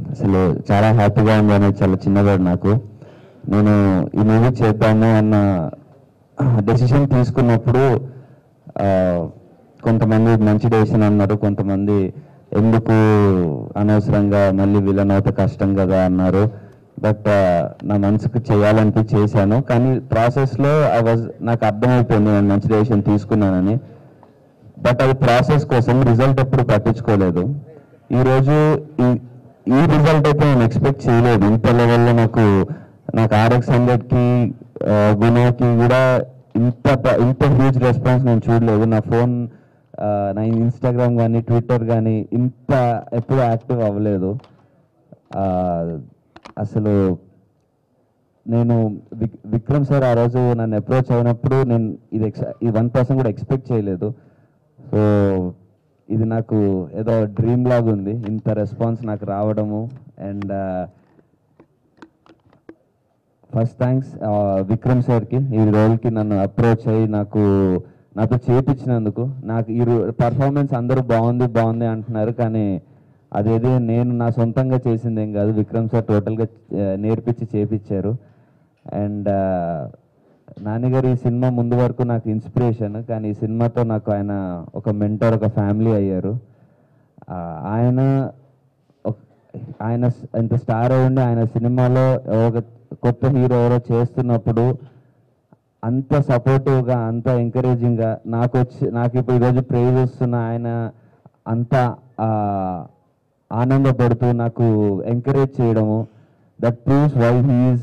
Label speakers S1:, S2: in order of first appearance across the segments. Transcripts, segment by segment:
S1: అసలు చాలా హ్యాపీగా ఉంది అనేది చాలా చిన్నవాడు నాకు నేను ఈ మూవీ చేద్దాము అన్న డెసిషన్ తీసుకున్నప్పుడు ఆ, కొంతమంది మంచి డెసిషన్ అన్నారు కొంతమంది ఎందుకు అనవసరంగా మళ్ళీ విలన్ అవుతే కష్టం కదా అన్నారు బట్ నా మనసుకు చేయాలనిపి చేశాను కానీ ప్రాసెస్లో ఐ వాజ్ నాకు అర్థమైపోయింది నేను మంచి డెసిషన్ తీసుకున్నానని బట్ అది ప్రాసెస్ కోసం రిజల్ట్ ఎప్పుడు పట్టించుకోలేదు ఈరోజు ఈ ఈ రిజల్ట్ అయితే నేను ఎక్స్పెక్ట్ చేయలేదు ఇంత లెవెల్లో నాకు నాకు ఆర్ఎక్స్ హండ్రెడ్కి గుణాకి కూడా ఇంత ప- ఇంత హ్యూజ్ రెస్పాన్స్ నేను చూడలేదు నా ఫోన్ నా ఇన్స్టాగ్రామ్ కానీ ట్విట్టర్ కానీ ఇంత ఎప్పుడు యాక్టివ్ అవ్వలేదు ఆ, అసలు నేను విక్ విక్రమ్ సార్ ఆ రోజు నన్ను అప్రోచ్ అయినప్పుడు నేను ఇది ఎక్స్ ఇది వన్ పర్సెంట్ కూడా ఎక్స్పెక్ట్ చేయలేదు సో ఇది నాకు ఏదో డ్రీమ్ లాగా ఉంది ఇంత రెస్పాన్స్ నాకు రావడము అండ్ ఫస్ట్ థ్యాంక్స్ విక్రమ్ సార్కి ఈ రోల్కి నన్ను అప్రోచ్ అయ్యి నాకు నాతో చేపించినందుకు నాకు ఈ పర్ఫార్మెన్స్ అందరూ బాగుంది బాగుంది అంటున్నారు కానీ అదేది నేను నా సొంతంగా చేసింది ఏం కాదు విక్రమ్ సార్ టోటల్గా నేర్పించి చేపించారు అండ్ నాన్నగారు ఈ సినిమా ముందు వరకు నాకు ఇన్స్పిరేషన్ కానీ ఈ సినిమాతో నాకు ఆయన ఒక మెంటర్ ఒక ఫ్యామిలీ అయ్యారు ఆ, ఆయన ఒక- ఆయన స్- ఇంత స్టార్ అయ్యండి ఆయన సినిమాలో ఒక కొత్త హీరో ఎవరో చేస్తున్నప్పుడు అంత సపోర్టివ్గా అంత ఎంకరేజింగ్గా నాకు వచ్చి నాకు ఇప్పుడు ఈరోజు ప్రేజ్ వస్తున్న ఆయన అంత ఆ, ఆనందపడుతూ నాకు ఎంకరేజ్ చేయడము that proves why he's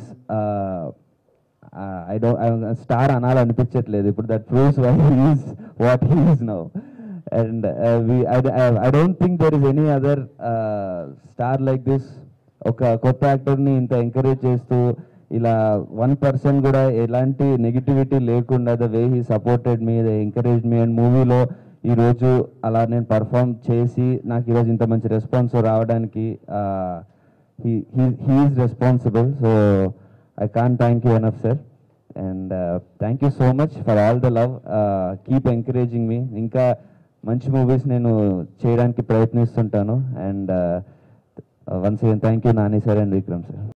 S1: I do star అనాలనిపించట్లేదు ఇప్పుడు that proves why he's what he's now and I don't think there is any other star like this ఒక కొత్త యాక్టర్ని ఇంత ఎంకరేజ్ చేస్తూ ఇలా వన్ పర్సన్ కూడా ఎలాంటి నెగిటివిటీ లేకుండా the way he supported me the encourage me and మూవీలో ఈరోజు అలా నేను పర్ఫామ్ చేసి నాకు ఈరోజు ఇంత మంచి రెస్పాన్స్ రావడానికి he's responsible so I can't thank you enough sir and thank you so much for all the love keep encouraging me ఇంకా మంచి మూవీస్ నేను చేయడానికి ప్రయత్నిస్తుంటాను and once again thank you Nani sir and Vikram sir